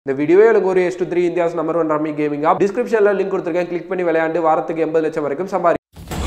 இந்த வீடியோவே எனக்கு ஒரு S two three India's number one rummy gaming app டிஸ்கிரிப்ஷனில் லிங்க் கொடுத்துருக்கேன் கிளிக் பண்ணி விளையாண்டு வாரத்துக்கு எண்பது லட்சம் வரைக்கும் சம்பாதி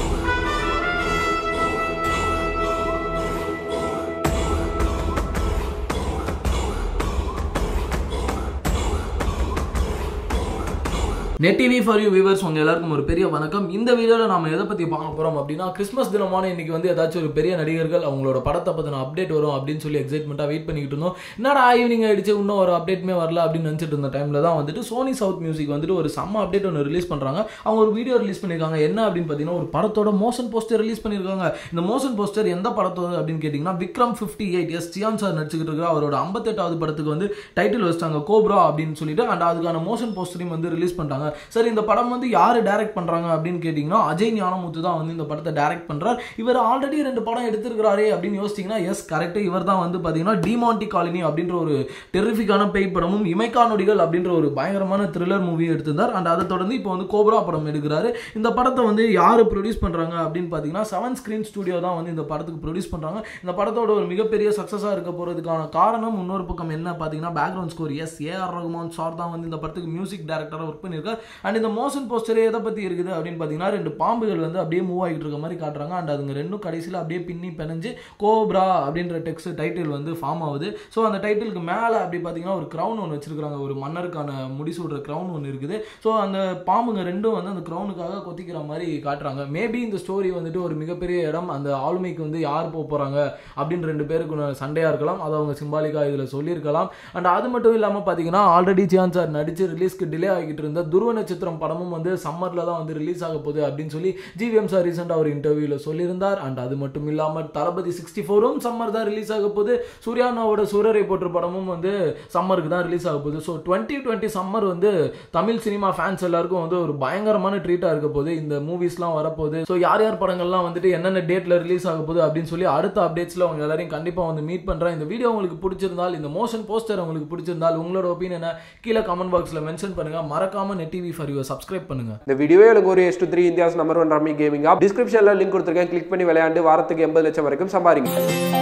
net TV for you viewers உங்க எல்லாருக்கும் ஒரு பெரிய வணக்கம் இந்த வீடியோவில் நாம எதை பத்தி பார்க்க போறோம் அப்படின்னா கிறிஸ்மஸ் தினமான இன்னைக்கு வந்து ஏதாச்சும் ஒரு பெரிய நடிகர்கள் அவங்களோட படத்தை பத்தின அப்டேட் வரும் அப்படின்னு சொல்லி எக்ஸைட்மெண்ட்டாக வெயிட் பண்ணிக்கிட்டு இருந்தோம் என்னடா ஈவினிங் ஆயிடுச்சு இன்னும் ஒரு அப்டேட்மே வரல அப்படின்னு நினச்சிட்டு இருந்த டைம்ல தான் வந்துட்டு சோனி சவுத் மியூசிக் வந்துட்டு ஒரு செம்ம அப்டேட் ஒன்று ரிலீஸ் பண்றாங்க அவங்க ஒரு வீடியோ ரிலீஸ் பண்ணியிருக்காங்க என்ன அப்படின்னு பார்த்தீங்கன்னா ஒரு படத்தோட மோஷன் போஸ்டர் ரிலீஸ் பண்ணியிருக்காங்க இந்த மோஷன் போஸ்டர் எந்த படத்தோட அப்படின்னு கேட்டிங்கன்னா Vikram fifty eight as Chiyaan sir நடிச்சுக்கிட்டு இருக்கிற அவரோட ஐம்பத்தெட்டாவது படத்துக்கு வந்து டைட்டில் வச்சிட்டாங்க கோப்ரா அப்படின்னு சொல்லிட்டு அண்ட் அதுக்கான மோஷன் போஸ்டரையும் வந்து ரிலீஸ் பண்ணிட்டாங்க சரி இந்த படம் வந்து யார் டைரக்ட் பண்றாங்க அப்படின்னு கேட்டிங்கன்னா அஜய் ஞானமுத்து தான் வந்து இந்த படத்தை டைரக்ட் பண்றார் இவர் ஆல்ரெடி ரெண்டு படம் எடுத்திருக்கிறாரே அப்படின்னு யோசிச்சிங்கன்னா எஸ் கரெக்ட் இவர் தான் வந்து பார்த்தீங்கன்னா டிமாண்டி காலனி அப்படின்ற ஒரு டெரிஃபிக்கான பேய் படமும் இமைக்கா நொடிகள் அப்படின்ற ஒரு பயங்கரமான த்ரில்லர் மூவி எடுத்திருந்தார் அண்ட் அதை தொடர்ந்து இப்போ வந்து கோப்ரா படம் எடுக்கிறாரு இந்த படத்தை வந்து யார் ப்ரொடியூஸ் பண்றாங்க அப்படின்னு பார்த்தீங்கன்னா செவன் ஸ்கிரீன் ஸ்டுடியோ தான் வந்து இந்த படத்துக்கு ப்ரொடியூஸ் பண்றாங்க இந்த படத்தோட ஒரு மிகப்பெரிய சக்ஸஸாக இருக்க போறதுக்கான காரணம் இன்னொரு பக்கம் என்ன பார்த்தீங்கன்னா background score is AR Rahman sir தான் வந்து இந்த படத்துக்கு மியூசிக் டைரக்டராக ஒர்க் பண்ணியிருக்கார் அண்ட் இந்த மோஷன் போஸ்டரே எதை பற்றி இருக்குது அப்படின்னு பார்த்தீங்கன்னா ரெண்டு பாம்புகள் வந்து அப்படியே மூவ் ஆகிட்டு இருக்க மாதிரி காட்டுறாங்க அண்ட் அதுங்க ரெண்டும் கடைசியில் அப்படியே பின்னி பிணைஞ்சு கோப்ரா அப்படின்ற டெக்ஸ்ட் டைட்டில் வந்து ஃபார்ம் ஆகுது ஸோ அந்த டைட்டிலுக்கு மேலே அப்படி பார்த்தீங்கன்னா ஒரு க்ரௌன் ஒன்று வச்சிருக்காங்க ஒரு மன்னருக்கான முடிசூடுற க்ரௌன் ஒன்று இருக்குது ஸோ அந்த பாம்புங்க ரெண்டும் வந்து அந்த க்ரௌனுக்காக கொத்திக்கிற மாதிரி காட்டுறாங்க மேபி இந்த ஸ்டோரி வந்துட்டு ஒரு மிகப்பெரிய இடம் அந்த ஆளுமைக்கு வந்து யார் போக போகிறாங்க அப்படின்னு ரெண்டு பேருக்கு சண்டையாக இருக்கலாம் அதை அவங்க சிம்பாலிக்காக இதில் சொல்லியிருக்கலாம் அண்ட் அது மட்டும் இல்லாமல் பார்த்தீங்கன்னா ஆல்ரெடி ஜியான் சார் நடித்து ரிலீஸ்க்கு டிலே ஆகிட்டு இருந்த துருவ நட்சத்திரம் படமும் வந்து சம்மரில் தான் வந்து ரிலீஸ் ஆக போகுது அப்படின்னு சொல்லி ஜிவிஎம் சார் ரீசெண்டாக ஒரு இன்டர்வியூவில் சொல்லியிருந்தார் அண்ட் அது மட்டும் இல்லாமல் தளபதி சிக்ஸ்டி ஃபோரும் சம்மர் தான் ரிலீஸ் ஆக போகுது சூர்யானாவோட சூரரை போற்று படமும் வந்து சம்மருக்கு தான் ரிலீஸ் ஆக போகுது ஸோ டுவெண்ட்டி டுவெண்ட்டி சம்மர் வந்து தமிழ் சினிமா ஃபேன்ஸ் எல்லாருக்கும் வந்து ஒரு பயங்கரமான ட்ரீட்டாக இருக்க போகுது இந்த மூவிஸ்லாம் வரப்போகுது ஸோ யார் யார் படங்கள்லாம் வந்துட்டு என்னென்ன டேட்டில் ரிலீஸ் ஆக போகுது அப்படின்னு சொல்லி அடுத்த அப்டேட்ஸில் அவங்க எல்லாரையும் கண்டிப்பாக வந்து மீட் பண்ணுறேன் இந்த வீடியோ உங்களுக்கு பிடிச்சிருந்தால் இந்த மோஷன் போஸ்டர் உங்களுக்கு பிடிச்சிருந்தால் உங்களோட ஒப்பீனியனை கீழே கமெண்ட் பாக்ஸில் மென்ஷன் பண்ணுங்க மறக்காம net TV for you subscribe பண்ணுங்க இந்த வீடியோவே எனக்கு ஒரு S two three India's number one rummy gaming app டிஸ்கிரிப்ஷனில் லிங்க் கொடுத்துருக்கேன் கிளிக் பண்ணி விளையாண்டு வாரத்துக்கு எண்பது லட்சம் வரைக்கும் சம்பாதிங்க